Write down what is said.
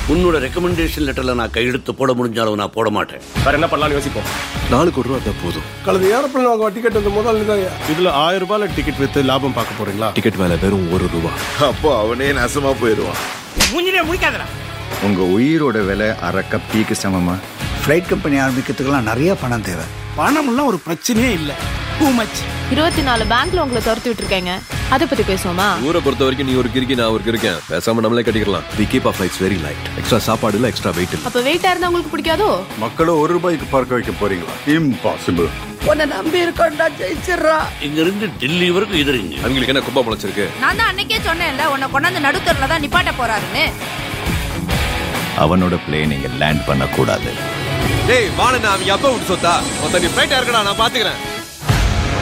உன்னோட ரெக்கமெண்டேஷன் லெட்டர்ல நான் கையெழுத்து போட முடிஞ்சாலும் நான் போட மாட்டேன் வேற என்ன பண்ணலாம்னு யோசிப்போம் நாளுக்கு ஒரு ரூபா இருந்தா போதும் கலந்து ஏரோப்ளேன் வாங்க டிக்கெட் வந்து முதல்ல தான் இதுல ஆயிரம் ரூபாயில டிக்கெட் வித்து லாபம் பார்க்க போறீங்களா டிக்கெட் மேல வெறும் ஒரு ரூபா அப்போ அவனே நாசமா போயிடுவான் மூஞ்சிலே முடிக்காதடா உங்க உயிரோட விலை அரை கப்பிக்கு சமமா ஃப்ளைட் கம்பெனி ஆரம்பிக்கிறதுக்கெல்லாம் நிறைய பணம் தேவை பணம்லாம் ஒரு பிரச்சனையே இல்ல டூ மச் இருபத்தி நாலு பேங்க்ல உங்களை துரத்தி விட்டுருக்கேங்க அதை பத்தி பேசுவோமா ஊரை பொறுத்த வரைக்கும் நீ ஒரு கிறுக்கி நான் ஒரு கிறுக்கேன் பேசாம நம்மளே கட்டிக்கலாம் we keep of flights very light extra சாப்பாடு இல்ல எக்ஸ்ட்ரா வெயிட் இல்ல அப்ப வெயிட்டா இருந்தா உங்களுக்கு பிடிக்காதோ மக்களை ஒரு ரூபாய்க்கு பார்க்க வைக்க போறீங்களா இம்பாசிபிள் உன்னை நம்பி இருக்கோம்டா ஜெயிச்சிடுறா இங்க இருந்து டெல்லி வரைக்கும் எதிரிங்க அவங்களுக்கு என்ன கும்பா முளைச்சிருக்கு நான் தான் அன்னைக்கே சொன்னேன்ல உன்னை கொண்டாந்து நடுத்தர்ல தான் நிப்பாட்ட போறாருன்னு அவனோட பிளேன் இங்க லேண்ட் பண்ண கூடாது டேய் வாண நான் அவங்க அப்பா விட்டு சொத்தா மொத்த நீ ஃபிளைட் இருக்கடா நான் பாத்துக்கிறேன்